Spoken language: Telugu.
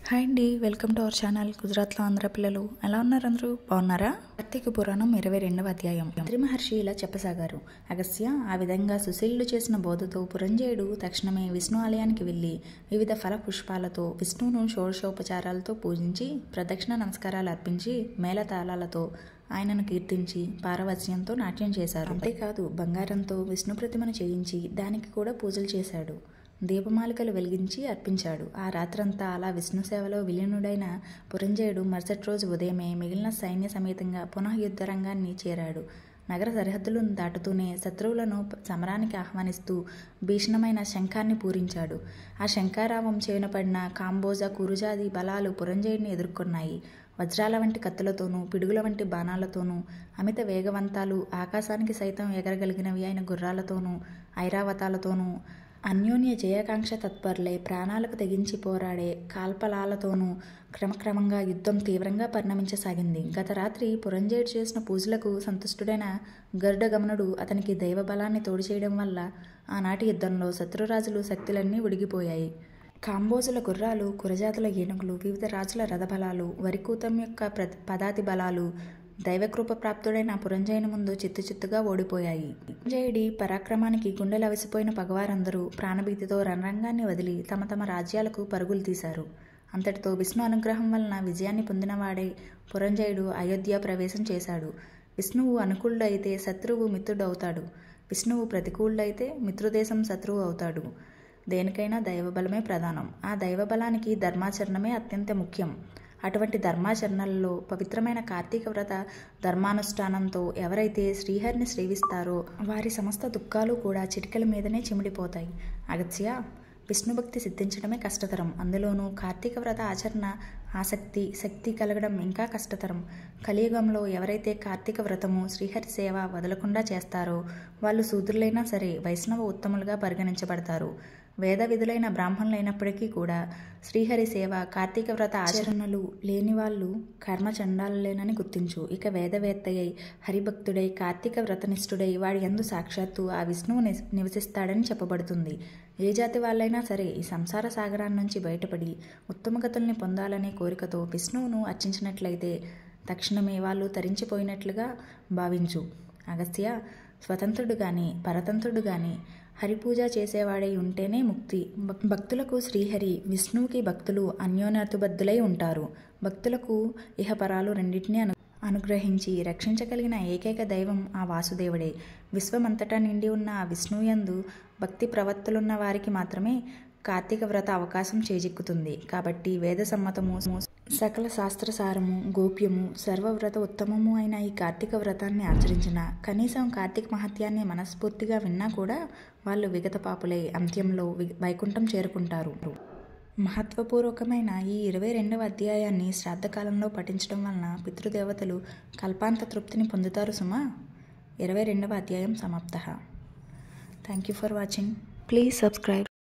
హాయ్ అండి వెల్కమ్ టు అవర్ ఛానల్ గుజరాత్లో ఆంధ్ర పిల్లలు ఎలా ఉన్నారు అందరూ బాగున్నారా కార్తీక పురాణం ఇరవై రెండవ అధ్యాయం త్రి మహర్షి ఇలా చెప్పసాగారు అగస్త్య ఆ విధంగా సుశీలుడు చేసిన బోధతో పురంజయుడు తక్షణమే విష్ణు ఆలయానికి వెళ్ళి వివిధ ఫల పుష్పాలతో విష్ణువును షోడశోపచారాలతో పూజించి ప్రదక్షిణ నమస్కారాలు అర్పించి మేళతాళాలతో ఆయనను కీర్తించి పారవస్యంతో నాట్యం చేశారు అంతేకాదు బంగారంతో విష్ణు ప్రతిమను చేయించి దానికి కూడా పూజలు చేశాడు దీపమాలికలు వెలిగించి అర్పించాడు ఆ రాత్రంతా అలా విష్ణు సేవలో విలీనుడైన పురంజయుడు మరుసటి రోజు ఉదయమే మిగిలిన సైన్య సమేతంగా పునః యుద్ధ రంగాన్ని చేరాడు నగర సరిహద్దులను దాటుతూనే శత్రువులను సమరానికి ఆహ్వానిస్తూ భీషణమైన శంఖాన్ని పూరించాడు ఆ శంఖారావం చేయున పడిన కాంబోజ కురుజాది బలాలు పురంజయుడిని ఎదుర్కొన్నాయి వజ్రాల వంటి కత్తులతోనూ పిడుగుల వంటి బాణాలతోనూ అమిత వేగవంతాలు ఆకాశానికి సైతం ఎగరగలిగినవి అయిన గుర్రాలతోనూ ఐరావతాలతోనూ అన్యోన్య జయకాంక్ష తత్పరులై ప్రాణాలకు తెగించి పోరాడే కాల్పలాలతోనూ క్రమక్రమంగా యుద్ధం తీవ్రంగా పరిణమించసాగింది గత రాత్రి పురంజయుడు చేసిన పూజలకు సంతుష్టుడైన గరుడగమనుడు అతనికి దైవబలాన్ని తోడు చేయడం వల్ల ఆనాటి యుద్ధంలో శత్రురాజులు శక్తులన్నీ ఉడిగిపోయాయి కాంబోజుల గుర్రాలు కురజాతుల ఏనుగులు వివిధ రాజుల రథబలాలు వరికూతం యొక్క ప్ర పదాతి బలాలు దైవకృప ప్రాప్తుడైన పురంజయుని ముందు చిత్తు చిత్తుగా ఓడిపోయాయి పురంజయుడి పరాక్రమానికి గుండెలు అవిసిపోయిన పగవారందరూ ప్రాణభీతితో రణరంగాన్ని వదిలి తమ తమ రాజ్యాలకు పరుగులు తీశారు అంతటితో విష్ణు అనుగ్రహం వలన విజయాన్ని పొందినవాడే పురంజయుడు అయోధ్య ప్రవేశం చేశాడు విష్ణువు అనుకూలుడైతే శత్రువు మిత్రుడు అవుతాడు విష్ణువు ప్రతికూలుడైతే మిత్రుదేశం శత్రువు అవుతాడు దేనికైనా దైవబలమే ప్రధానం ఆ దైవబలానికి ధర్మాచరణమే అత్యంత ముఖ్యం అటువంటి ధర్మాచరణలలో పవిత్రమైన కార్తీక వ్రత ధర్మానుష్ఠానంతో ఎవరైతే శ్రీహరిని సేవిస్తారో వారి సమస్త దుఃఖాలు కూడా చిటికల మీదనే చిమిడిపోతాయి అగత్య విష్ణుభక్తి సిద్ధించడమే కష్టతరం అందులోనూ కార్తీక వ్రత ఆచరణ ఆసక్తి శక్తి కలగడం ఇంకా కష్టతరం కలియుగంలో ఎవరైతే కార్తీక వ్రతము శ్రీహరి సేవ వదలకుండా చేస్తారో వాళ్ళు శూద్రులైనా సరే వైష్ణవ ఉత్తములుగా పరిగణించబడతారు వేద విధులైన బ్రాహ్మణులైనప్పటికీ కూడా శ్రీహరి సేవ కార్తీక వ్రత ఆచరణలు లేని వాళ్ళు కర్మచండాలలేనని గుర్తించు ఇక వేదవేత్తయ్యై హరిభక్తుడై కార్తీక వ్రతనిష్ఠుడై వాడి ఎందు సాక్షాత్తు ఆ విష్ణువు నివసిస్తాడని చెప్పబడుతుంది ఏ జాతి వాళ్ళైనా సరే ఈ సంసార సాగరాన్ని నుంచి బయటపడి ఉత్తమగతుల్ని పొందాలనే కోరికతో విష్ణువును అర్చించినట్లయితే తక్షణమే వాళ్ళు తరించిపోయినట్లుగా భావించు అగస్త్య స్వతంత్రుడు గాని పరతంత్రుడు గాని హరిపూజ చేసేవాడై ఉంటేనే ముక్తి భక్తులకు శ్రీహరి విష్ణువుకి భక్తులు అన్యోన్యతుబద్ధులై ఉంటారు భక్తులకు ఇహపరాలు రెండింటినీ అను అనుగ్రహించి రక్షించగలిగిన ఏకైక దైవం ఆ వాసుదేవుడే విశ్వమంతటా నిండి ఉన్న ఆ విష్ణుయందు భక్తి ప్రవత్తులున్న వారికి మాత్రమే కార్తీక వ్రత అవకాశం చేజిక్కుతుంది కాబట్టి వేద సమ్మతము సకల శాస్త్రసారము గోప్యము సర్వవ్రత ఉత్తమము అయిన ఈ కార్తీక వ్రతాన్ని ఆచరించిన కనీసం కార్తీక మహత్యాన్ని మనస్ఫూర్తిగా విన్నా కూడా వాళ్ళు విగత పాపులై అంత్యంలో వైకుంఠం చేరుకుంటారు మహత్వపూర్వకమైన ఈ ఇరవై రెండవ అధ్యాయాన్ని శ్రాద్ధకాలంలో పఠించడం వలన పితృదేవతలు కల్పాంత తృప్తిని పొందుతారు సుమా ఇరవై రెండవ అధ్యాయం సమాప్త thank you for watching please subscribe